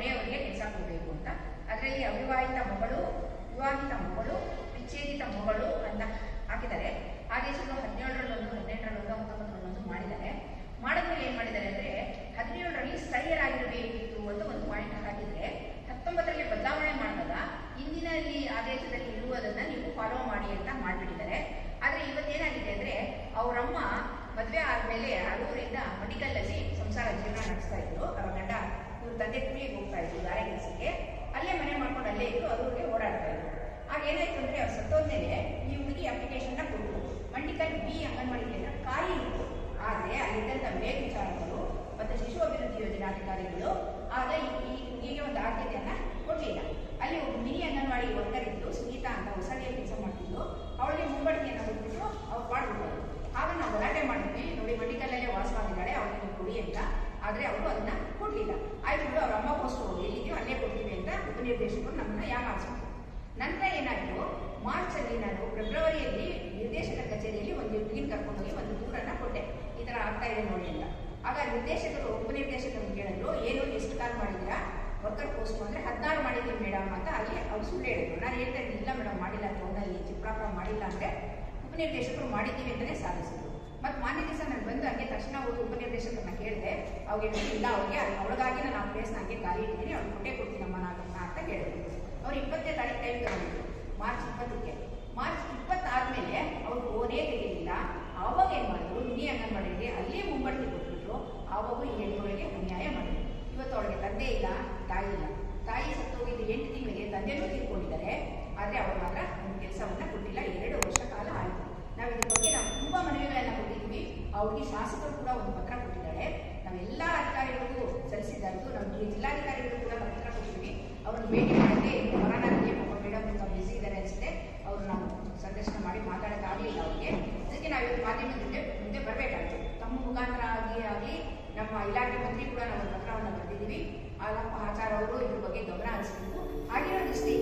ಮನೆಯವರಿಗೆ ಕೆಲಸ ಕೊಡಬೇಕು ಅಂತ ಅದರಲ್ಲಿ ಅವಿವಾಹಿತ ಮಗಳು ವಿವಾಹಿತ ಮಗಳು ವಿಚ್ಛೇದಿತ ಮಗಳು ಅಂತ ಹಾಕಿದ್ದಾರೆ ಆದೇಶಗಳು ಹದಿನೇಳರಲ್ಲೊಂದು ಹದಿನೆಂಟರಲ್ಲೊಂದು ಹತ್ತೊಂಬತ್ತರಲ್ಲೊಂದು ಮಾಡಿದ್ದಾರೆ ಮಾಡಿದ್ಮೇಲೆ ಏನು ಮಾಡಿದ್ದಾರೆ ಅಂದರೆ ಹದಿನೇಳರಲ್ಲಿ ಸ್ಥಳೀಯರಾಗಿರಬೇಕಿತ್ತು ಅಂತ ಒಂದು ಪಾಯಿಂಟ್ ಹಾಕಿದರೆ ಹತ್ತೊಂಬತ್ತರಲ್ಲಿ ಬದಲಾವಣೆ ಮಾಡಿದಾಗ ಹಿಂದಿನಲ್ಲಿ ಆದೇಶದಲ್ಲಿ ಇರುವುದನ್ನು ನೀವು ಫಾಲೋ ಮಾಡಿ ಅಂತ ಮಾಡಿಬಿಟ್ಟಿದ್ದಾರೆ ಆದರೆ ಇವತ್ತೇನಾಗಿದೆ ಅಂದರೆ ಅವರಮ್ಮ ಮದುವೆ ಆದಮೇಲೆ ಅರೂರಿಂದ ಮಡಿಕಲ್ಲಲ್ಲಿ ಸಂಸಾರ ಜೀವನ ನಡೆಸ್ತಾ ಇದ್ರು ಅವರ ಗಂಡ ಇವ್ರ ತಂದೆ ಕೂಲಿಗೆ ಹೋಗ್ತಾ ಇದ್ರು ಗಾರೆ ಕೆಲಸಕ್ಕೆ ಅಲ್ಲೇ ಮನೆ ಮಾಡ್ಕೊಂಡು ಅಲ್ಲೇ ಇದ್ದು ಅರೂರಿಗೆ ಓಡಾಡ್ತಾ ಇದ್ರು ಆಗ ಏನಾಯ್ತು ಅಂದರೆ ಅವ್ರು ಸತ್ತೋದ್ಮೇಲೆ ಈ ಹುಡುಗಿ ಅಪ್ಲಿಕೇಶನ್ನ ಕೊಟ್ಟರು ಮಂಡಿಕಲ್ ಬಿ ಅಂಗನವಾಡಿ ಕೇಂದ್ರ ಖಾಲಿ ಇತ್ತು ಆದರೆ ಅಲ್ಲಿದ್ದಂಥ ಮೇಲ್ವಿಚಾರಕರು ಮತ್ತು ಶಿಶು ಅಭಿವೃದ್ಧಿ ಯೋಜನೆ ಅಧಿಕಾರಿಗಳು ಆಗ ಈ ಈ ಹುಡುಗಿಗೆ ಒಂದು ಆದ್ಯತೆಯನ್ನು ಕೊಡಲಿಲ್ಲ ಅಲ್ಲಿ ಒಬ್ಬ ಮಿನಿ ಅಂಗನವಾಡಿ ವರ್ಕರ್ ಇದ್ದು ಸುನೀತಾ ಅಂತ ಹೊಸಡಿಯಲ್ಲಿ ಕೆಲಸ ಮಾಡ್ತಿದ್ದು ಅವಳಿಗೆ ಮುಂಬಡ್ತಿಯನ್ನು ಕೊಟ್ಬಿಟ್ಟು ಅವ್ರು ಮಾಡ್ಬಿಟ್ಟರು ಆಗ ನಾವು ಗಲಾಟೆ ಮಾಡಿದ್ವಿ ನೋಡಿ ಮಂಡಿಕಲ್ಲಲ್ಲೇ ವಾಸವಾಗಿದ್ದಾಳೆ ಅವಳಿಗೆ ನೀವು ಕೊಡಿ ಅಂತ ಆದರೆ ಅವರು ಅದನ್ನ ಕೊಡಲಿಲ್ಲ ಆಯ್ತು ಬಿಡು ಅವ್ರ ಅಮ್ಮ ಪೋಸ್ಟ್ ಎಲ್ಲಿದೆಯೋ ಅಲ್ಲೇ ಕೊಡ್ತೀವಿ ಅಂತ ಉಪನಿರ್ದೇಶಕರು ನಮ್ಮನ್ನ ಯಾಮಾರಿಸ್ಬಿಟ್ರು ನಂತರ ಏನಾಯಿತು ಮಾರ್ಚಲ್ಲಿ ನಾನು ಫೆಬ್ರವರಿಯಲ್ಲಿ ನಿರ್ದೇಶಕರ ಕಚೇರಿಯಲ್ಲಿ ಒಂದು ಹುಡುಗಿನ ಕರ್ಕೊಂಡೋಗಿ ಒಂದು ದೂರನ್ನ ಕೊಟ್ಟೆ ಈ ಥರ ಆಗ್ತಾ ಇದೆ ನೋಡಿ ಅಂತ ಆಗ ನಿರ್ದೇಶಕರು ಉಪನಿರ್ದೇಶಕರು ಕೇಳಿದ್ರು ಏನು ಎಷ್ಟು ಕಾಲ್ ಮಾಡಿದ್ದೀರಾ ವರ್ಕರ್ ಪೋಸ್ಟ್ ಅಂದರೆ ಹದಿನಾರು ಮಾಡಿದ್ದೀವಿ ಮೇಡಮ್ ಅಂತ ಅಲ್ಲಿ ಅವ್ರು ಸುಳ್ಳು ಹೇಳಿದ್ರು ನಾನು ಹೇಳ್ತಾ ಇದ್ದೀನಿ ಇಲ್ಲ ಮೇಡಮ್ ಮಾಡಿಲ್ಲ ಟೌನಲ್ಲಿ ಚಿಪ್ರಾಪುರ ಮಾಡಿಲ್ಲ ಅಂದರೆ ಉಪನಿರ್ದೇಶಕರು ಮಾಡಿದ್ದೀವಿ ಅಂತಲೇ ಸಾಧಿಸಿದ್ರು ಮತ್ತು ಮಾನ್ಯ ದಿವಸ ನಾನು ಬಂದು ಹಂಗೆ ತಕ್ಷಣ ಹೋಗಿ ಉಪನಿರ್ದೇಶಕರನ್ನ ಕೇಳಿದೆ ಅವ್ರಿಗೆ ಇಲ್ಲ ಅವ್ರಿಗೆ ಅವಳಿಗಾಗಿ ನಾನು ಆ ಪ್ಲೇಸ್ನ ಹಂಗೆ ಖಾಲಿ ಇಟ್ಟಿದ್ದೀನಿ ಅವ್ರಿಗೆ ಕೊಟ್ಟೆ ಕೊಡ್ತೀನಮ್ಮ ನಾನು ಅಂತ ಹೇಳಿದ್ರು ಅವ್ರು ಇಪ್ಪತ್ತನೇ ತಾರೀಕು ಟೈಮ್ ತಗೊಂಡಿದ್ರು ಮಾರ್ಚ್ ಇಪ್ಪತ್ತಕ್ಕೆ ಮಾರ್ಚ್ ಇಪ್ಪತ್ತಾದ್ಮೇಲೆ ಅವ್ರು ಓನೇ ತೆಗೆಯಲಿಲ್ಲ ಆವಾಗ ಏನು ಮಾಡಿದ್ರು ಮಿನಿ ಅಂಗನವಾಡಿಗೆ ಅಲ್ಲೇ ಮುಂಬಡ್ತಿ ಕೊಟ್ಬಿಟ್ರು ಆವಾಗ ಈ ಹೆಣ್ಣುಗಳಿಗೆ ಅನ್ಯಾಯ ಮಾಡಿದ್ರು ಇವತ್ತು ಅವಳಿಗೆ ತಂದೆ ಇಲ್ಲ ತಾಯಿ ಇಲ್ಲ ತಾಯಿ ಸತ್ತೋಗಿದ್ದು ಎಂಟು ತಿಂಗಳಿಗೆ ತಂದೆನೂ ತೀರ್ಕೊಂಡಿದ್ದಾರೆ ಆದರೆ ಅವ್ರು ಮಾತ್ರ ಒಂದು ಕೆಲಸವನ್ನ ಕೊಟ್ಟಿಲ್ಲ ಎರಡು ವರ್ಷ ಕಾಲ ಆಯಿತು ನಾವು ಇದ್ರ ಬಗ್ಗೆ ನಾವು ತುಂಬ ಮನವಿಗಳನ್ನು ಕೊಟ್ಟಿದ್ವಿ ಅವ್ರಿಗೆ ಶಾಸಕರು ಕೂಡ ಒಂದು ಪತ್ರ ಕೊಟ್ಟಿದ್ದಾರೆ ನಾವೆಲ್ಲ ಅಧಿಕಾರಿಗಳಿಗೂ ಸಲ್ಲಿಸಿದ್ದು ನಮಗೆ ಜಿಲ್ಲಾಧಿಕಾರಿಗಳು ಕೂಡ ಪತ್ರ ಕೊಟ್ಟಿದ್ವಿ ಅವ್ರನ್ನ ಭೇಟಿ ಮಾಡಿದ್ರೆ ಕೊರೋನಾದಲ್ಲಿ ಪಾಪ ಮೇಡಮ್ ತುಂಬ ಬ್ಯುಸಿ ಇದ್ದಾರೆ ಅನಿಸುತ್ತೆ ಅವ್ರು ನಾವು ಸಂದರ್ಶನ ಮಾಡಿ ಮಾತಾಡೋಕ್ಕಾಗಲಿಲ್ಲ ಅವ್ರಿಗೆ ಅದಕ್ಕೆ ನಾವು ಇವತ್ತು ಮಾಧ್ಯಮದ ಮುಂದೆ ಮುಂದೆ ಬರಬೇಕಾಯ್ತು ತಮ್ಮ ಮುಖಾಂತರ ಆಗಿ ಆಗಲಿ ನಮ್ಮ ಇಲಾಖೆ ಮಂತ್ರಿ ಕೂಡ ನಾವು ಪತ್ರವನ್ನು ಬರೆದಿದ್ದೀವಿ ಆಲಪ್ಪ ಆಚಾರ ಅವರು ಇದ್ರ ಬಗ್ಗೆ ಗಮನ ಹರಿಸಬೇಕು ಆಗಿರೋ ದೃಷ್ಟಿ